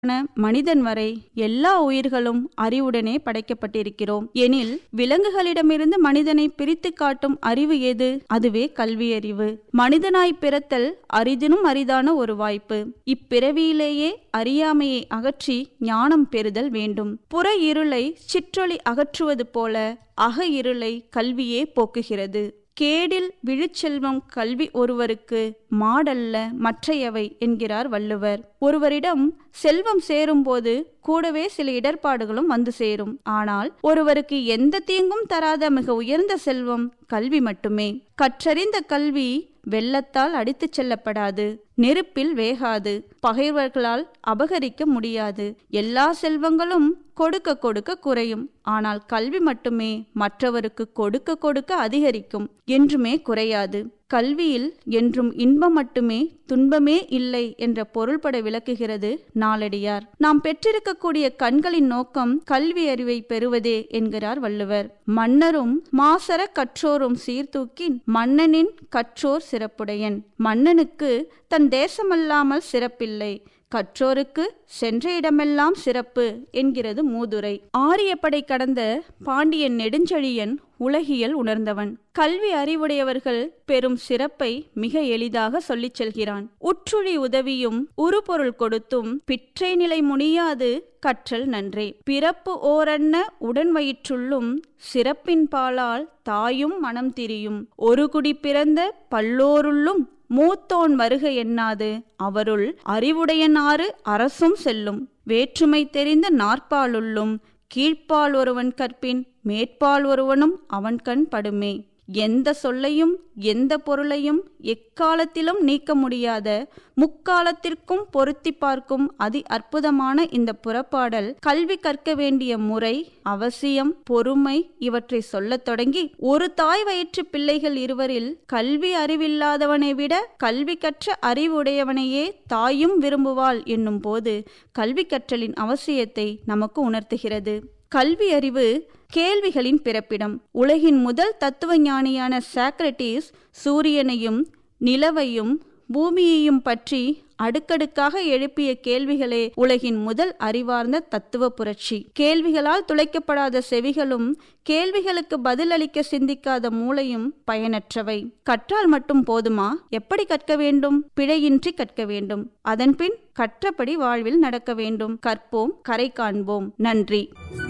மனிதன் வரை எல்லா உயிர்களும் அறிவுடனே படைக்கப்பட்டிருக்கிறோம் எனில் விலங்குகளிடமிருந்து மனிதனை பிரித்து காட்டும் அறிவு எது அதுவே கல்வியறிவு மனிதனாய் பிறத்தல் அரிதினும் அரிதான ஒரு வாய்ப்பு இப்பிறவியிலேயே அறியாமையை அகற்றி ஞானம் பெறுதல் வேண்டும் புற இருளை சிற்றொளி அகற்றுவது போல அக இருளை கல்வியே போக்குகிறது கேடில் விழுச்செல்வம் கல்வி ஒருவருக்கு மாடல்ல மற்றையவை என்கிறார் வள்ளுவர் ஒருவரிடம் செல்வம் சேரும்போது கூடவே சில இடர்பாடுகளும் வந்து சேரும் ஆனால் ஒருவருக்கு எந்த தீங்கும் தராத மிக உயர்ந்த செல்வம் கல்வி மட்டுமே கற்றறிந்த கல்வி வெள்ளத்தால் அடித்துச் செல்லப்படாது நெருப்பில் வேகாது பகைவர்களால் அபகரிக்க முடியாது எல்லா செல்வங்களும் கொடுக்க கொடுக்க குறையும் ஆனால் கல்வி மட்டுமே மற்றவருக்கு கொடுக்க கொடுக்க அதிகரிக்கும் என்றுமே குறையாது கல்வியில் என்றும் இன்பம் மட்டுமே துன்பமே இல்லை என்ற பொருள்பட விளக்குகிறது நாளடியார் நாம் பெற்றிருக்கக்கூடிய கண்களின் நோக்கம் கல்வி அறிவை பெறுவதே என்கிறார் வள்ளுவர் மன்னரும் மாசர கற்றோரும் சீர்தூக்கின் மன்னனின் கற்றோர் சிறப்புடையன் மன்னனுக்கு தன் தேசமல்லாமல் சிறப்பில்லை கற்றோருக்கு சென்ற இடமெல்லாம் சிறப்பு என்கிறது மூதுரை ஆரியப்படை கடந்த பாண்டியன் நெடுஞ்செழியன் உலகியல் உணர்ந்தவன் கல்வி அறிவுடையவர்கள் பெரும் சிறப்பை மிக எளிதாக சொல்லிச் செல்கிறான் உற்றுழி உதவியும் உருபொருள் கொடுத்தும் பிற்றை நிலை முனியாது கற்றல் நன்றே பிறப்பு ஓரன்ன உடன் வயிற்றுள்ளும் சிறப்பின் பாலால் தாயும் மனம் திரியும் ஒரு குடி பிறந்த பல்லோருள்ளும் மூத்தோன் வருக எண்ணாது அவருள் அறிவுடையனாறு அரசும் செல்லும் வேற்றுமை தெரிந்த நாற்பாலுள்ளும் கீழ்ப்பால் ஒருவன் கற்பின் மேற்பால் ஒருவனும் அவன் கண் படுமே எந்த சொல்லையும் எந்த பொருளையும் எக்காலத்திலும் நீக்க முடியாத முக்காலத்திற்கும் பொருத்தி பார்க்கும் அதி அற்புதமான இந்த புறப்பாடல் கல்வி கற்க வேண்டிய முறை அவசியம் பொறுமை இவற்றை சொல்லத் தொடங்கி ஒரு தாய் வயிற்று பிள்ளைகள் இருவரில் கல்வி அறிவில்லாதவனை விட கல்வி கற்ற அறிவுடையவனையே தாயும் விரும்புவாள் என்னும் போது கல்வி கற்றலின் அவசியத்தை நமக்கு உணர்த்துகிறது கல்வி அறிவு கேள்விகளின் பிறப்பிடம் உலகின் முதல் தத்துவ ஞானியான சாக்ரட்டிஸ் சூரியனையும் நிலவையும் பூமியையும் பற்றி அடுக்கடுக்காக எழுப்பிய கேள்விகளே உலகின் முதல் அறிவார்ந்த தத்துவ புரட்சி கேள்விகளால் துளைக்கப்படாத செவிகளும் கேள்விகளுக்கு பதிலளிக்க சிந்திக்காத மூளையும் பயனற்றவை கற்றால் மட்டும் போதுமா எப்படி கற்க வேண்டும் பிழையின்றி கற்க வேண்டும் அதன்பின் கற்றபடி வாழ்வில் நடக்க வேண்டும் கற்போம் கரை காண்போம் நன்றி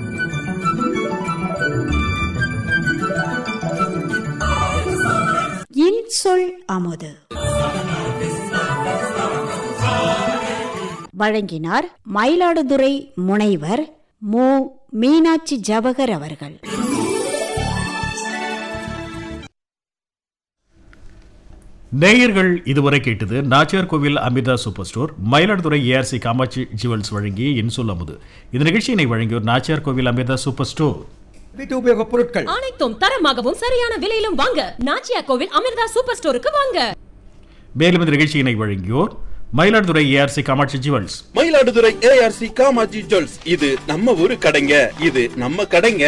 இன்சொல் அமுது வழங்கினார் மயிலாடுதுறை முனைவர் மு மீனாட்சி ஜவகர் அவர்கள் நேயர்கள் இதுவரை கேட்டது Nachiyar Kovil Amirtha super store Mayiladuthurai ARC Kamatchi jewels வழங்கிய இன்சொல் அமுது இந்த நிகழ்ச்சியினை வழங்கியோர் நாச்சியார் கோவில் அமிர்தா சூப்பர் ஸ்டோர் வீட்டு உபயோக பொருட்கள் அனைத்தும் தரமாகவும் சரியான விலையிலும் வாங்க நாச்சியா கோவில் அமிர்தா சூப்பர் ஸ்டோருக்கு வாங்க மேலும் இந்த நிகழ்ச்சியினை வழங்கியோர் Mayiladuthurai ARC Kamatchi jewels Mayiladuthurai ARC Kamatchi jewels இது நம்ம ஊரு கடைங்க இது நம்ம கடைங்க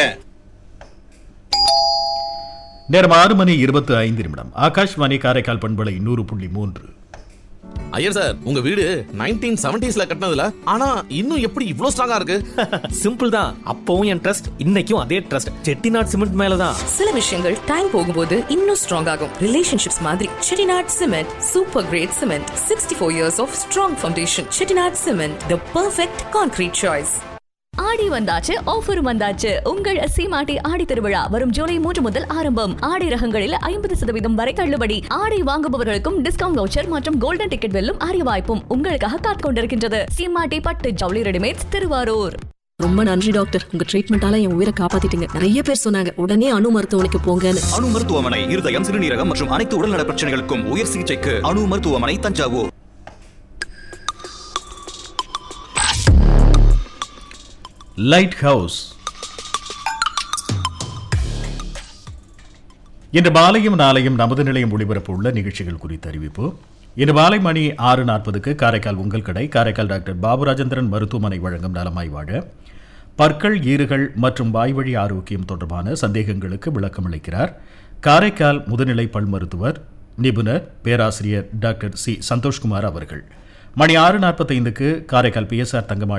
நேரம் ஆறு மணி இருபத்தி ஐந்து நிமிடம் ஆகாஷ்வாணி காரைக்கால் பண்பலை நூறு புள்ளி மூன்று ஐயர் சார் உங்க வீடு நைன்டீன் செவன்டிஸ்ல கட்டினதுல ஆனா இன்னும் எப்படி இவ்ளோ ஸ்ட்ராங்கா இருக்கு சிம்பிள் தான் அப்பவும் என் ட்ரஸ்ட் இன்னைக்கும் அதே ட்ரஸ்ட் செட்டிநாட் சிமெண்ட் மேலதான் சில விஷயங்கள் டைம் போகும்போது இன்னும் ஸ்ட்ராங் ஆகும் ரிலேஷன்ஷிப்ஸ் மாதிரி Chettinad cement super great cement sixty four years of strong foundation Chettinad cement the perfect concrete choice Aadi வந்தாச்சு ஆஃபர் வந்தாச்சு உங்கள் சீமாட்டி ஆடி திருவிழா வரும் ஜூலை மூன்று முதல் ஆரம்பம் ஆடை ரகங்களில் ஐம்பது சதவீதம் வரை தள்ளுபடி ஆடை வாங்குபவர்களுக்கும் டிஸ்கவுண்ட் வவுச்சர் மற்றும் கோல்டன் டிக்கெட் வெல்லும் அரிய வாய்ப்பும் உங்களுக்காக காத்துக் கொண்டிருக்கின்றது சீமாட்டி பட்டு ஜவுளி ரெடிமேட்ஸ் திருவாரூர் ரொம்ப நன்றி டாக்டர் உங்க ட்ரீட்மெண்டால என் உயிரை காப்பாத்திட்டீங்க நிறைய பேர் சொன்னாங்க உடனே அணு மருத்துவமனைக்கு போங்கன்னு அணு மருத்துவமனை இருதயம் சிறுநீரகம் மற்றும் அனைத்து உடல்நல பிரச்சனைகளுக்கும் உயர் சிகிச்சைக்கு அணு மருத்துவமனை தஞ்சாவூர் லைட் ஹவுஸ் இன்று மாலையும் நாளையும் நமது நிலையம் ஒளிபரப்பு உள்ள நிகழ்ச்சிகள் குறித்த அறிவிப்பு இன்று மாலை மணி ஆறு நாற்பதுக்கு காரைக்கால் உங்கள் கடை காரைக்கால் டாக்டர் பாபுராஜேந்திரன் மருத்துவமனை வழங்கும் நலமாய் வாழ பற்கள் ஈறுகள் மற்றும் வாய்வழி ஆரோக்கியம் தொடர்பான சந்தேகங்களுக்கு விளக்கம் அளிக்கிறார் காரைக்கால் முதுநிலை பல் மருத்துவர் நிபுணர் பேராசிரியர் டாக்டர் சி சந்தோஷ்குமார் அவர்கள் மணி ஆறு நாற்பத்தைந்துக்கு காரைக்கால் பிஎஸ்ஆர் தங்கமாடி